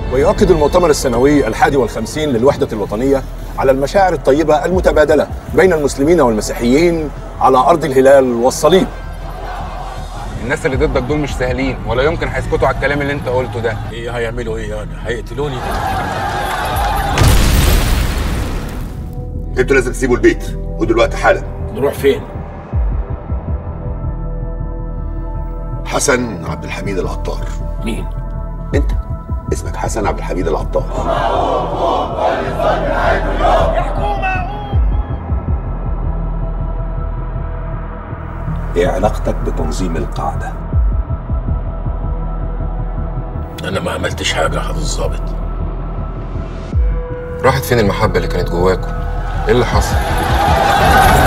ويؤكد المؤتمر السنوي الحادي والخمسين للوحدة الوطنية على المشاعر الطيبة المتبادلة بين المسلمين والمسيحيين على أرض الهلال والصليب الناس اللي ضدك دول مش سهلين ولا يمكن هيسكتوا على الكلام اللي انت قلته ده ايه هيعملوا ايه يعني هيقتلوني انتوا لازم تسيبوا البيت ودلوقتي حالا نروح فين حسن عبد الحميد العطار مين انت اسمك حسن عبد الحميد العطار ايه علاقتك بتنظيم القاعدة؟ انا ما عملتش حاجه يا حضرة الظابط راحت فين المحبة اللي كانت جواكم ايه اللي حصل